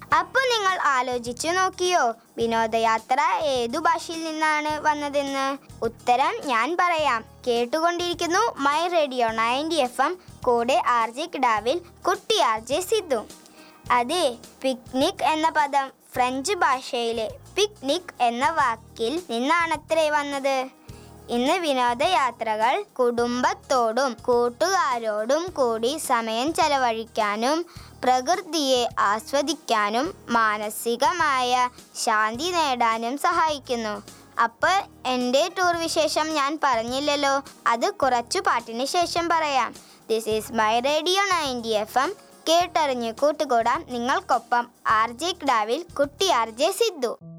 അപ്പോൾ നിങ്ങൾ ആലോചിച്ചു നോക്കിയോ വിനോദയാത്ര ഏതു ഭാഷയിൽ നിന്നാണ് വന്നതെന്ന് ഉത്തരം ഞാൻ പറയാം കേട്ടുകൊണ്ടിരിക്കുന്നു my radio ninety F M കൂടെ ആർ ജെ കിടാവിൽ കുട്ടി ആർ ജെ സിദ്ധു അതെ പിക്നിക് എന്ന പദം ഫ്രഞ്ച് ഭാഷയിലെ പിക്നിക് എന്ന വാക്കിൽ നിന്നാണത്രേ വന്നത് ഇന്ന് വിനോദയാത്രകൾ കുടുംബത്തോടും കൂട്ടുകാരോടും കൂടി സമയം ചെലവഴിക്കാനും പ്രകൃതിയെ ആസ്വദിക്കാനും മാനസികമായ ശാന്തി നേടാനും സഹായിക്കുന്നു അപ്പോൾ എൻ്റെ ടൂർ വിശേഷം ഞാൻ പറഞ്ഞില്ലല്ലോ അത് കുറച്ചു പാട്ടിന് ശേഷം പറയാം this is my radio ninety F M കേട്ടറിഞ്ഞ് കൂട്ടുകൂടാം നിങ്ങൾക്കൊപ്പം ആർ ജെ ക്ലാവിൽ കുട്ടി ആർ ജെ സിദ്ധു